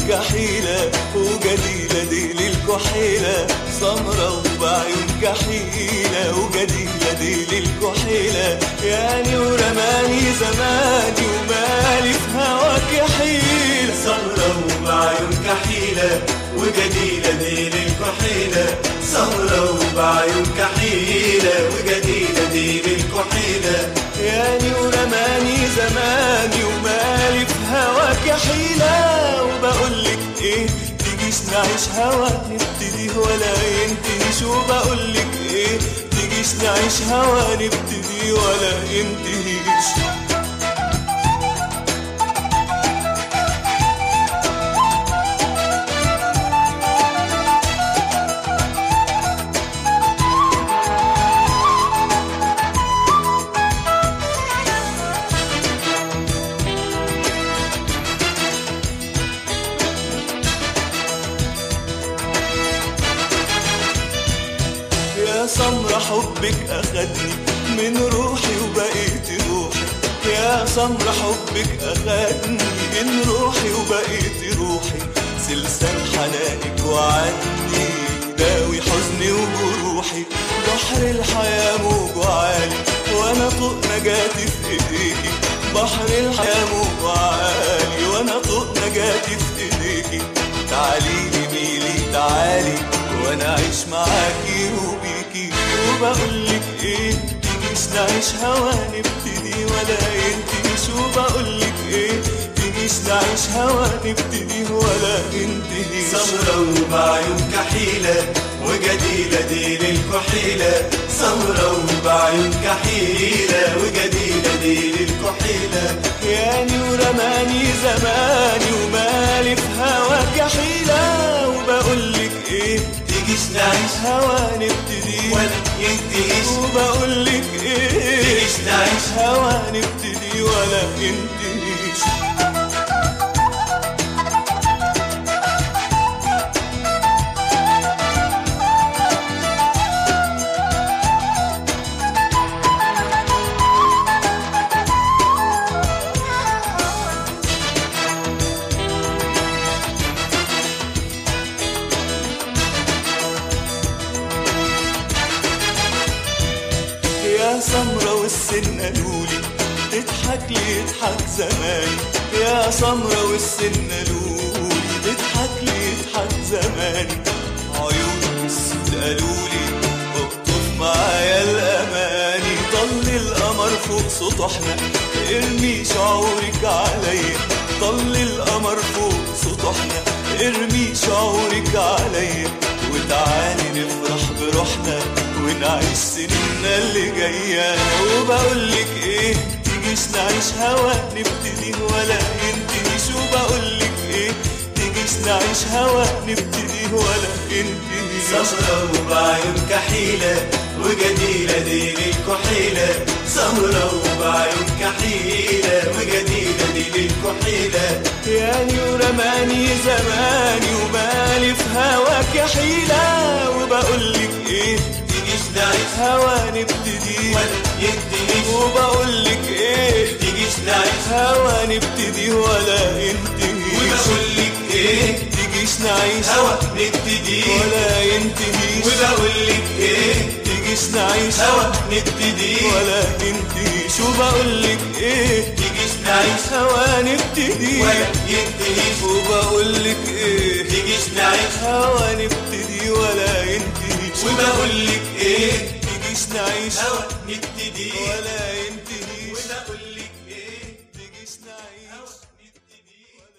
كحيلة وجديلة دي للكحيلة سمرة وبعيون كحيلة وجديلة دي للكحيلة يعني ورماني زماني ومالي في هواك حيلة سمرة وبعيون كحيلة وجديلة دي للكحيلة سمرة وبعيون كحيلة وجديلة دي للكحيلة يعني ورماني زماني ومالي في هواك حيلة وبقولك ايه تجيش نعيش هوا نبتدي ولا ينتهيش وبقولك ايه تجيش نعيش هوا نبتدي ولا ينتهيش يا سمرة حبك أخدني من روحي وبقيت روحي يا سمرة حبك أخدني من روحي وبقيت روحي سلسال حنانك وعني داوي حزني وجروحي بحر الحياة موج عالي وأنا طوق نجاتي في إيديكي بحر الحياة موج عالي وأنا طوق نجاتي في إيديكي تعالي ميلي تعالي وانا اعيش معاكي وبيكي وبقولك ايه تجيش نعيش هوا نبتدي ولا ينتهيش وبقولك ايه تجيش نعيش هوا نبتدي ولا ينتهيش سمرة وبعيون كحيلة وجديلة دي للكحيلة سمرة وبعيون كحيلة وجديلة دي للكحيلة يعني ورماني زماني ومالي في هواك حيلة وبقولك ايه تجيش نعيش هوا نبتدي ولا ينتهيش وبقولك ايه تجيش نعيش هوا نبتدي ولا ينتهيش يا سمرة والسن قالولي تضحك لي يضحك زماني يا سمرة والسن قالولي تضحك لي يضحك زماني عيونك السود قالولي اقطف معايا الاماني طل القمر فوق سطحنا ارمي شعورك عليا طل القمر فوق سطحنا ارمي شعورك عليا وتعالي نفرح بروحنا ونعيش سنيننا اللي جاية وبقولك ايه تجيش نعيش هوا نبتدي ولا ينتهيش وبقولك ايه تجيش نعيش هوا نبتدي ولا ينتهيش سمرة وبعيون كحيلة وجديلة دي للكحيلة سمرة وبعيون كحيلة وجديلة دي للكحيلة يعني ورماني زماني ومالي في هواك حيلة وبقولك ايه تجيش نعيش هوا نبتدي ولا ينتهيش وبقولك ايه تجيش نعيش هوا نبتدي ولا ينتهيش وبقولك ايه تجيش نعيش هوا نبتدي ولا ينتهيش وبقولك ايه تجيش نعيش هوا نبتدي ولا ينتهيش وبقولك ايه تجيش نعيش هوا نبتدي ولا ينتهيش وبقولك ايه تجيش نعيش هوا نبتدي ولا ينتهيش وبقولك ايه تجيش نعيش هوا نبتدي ولا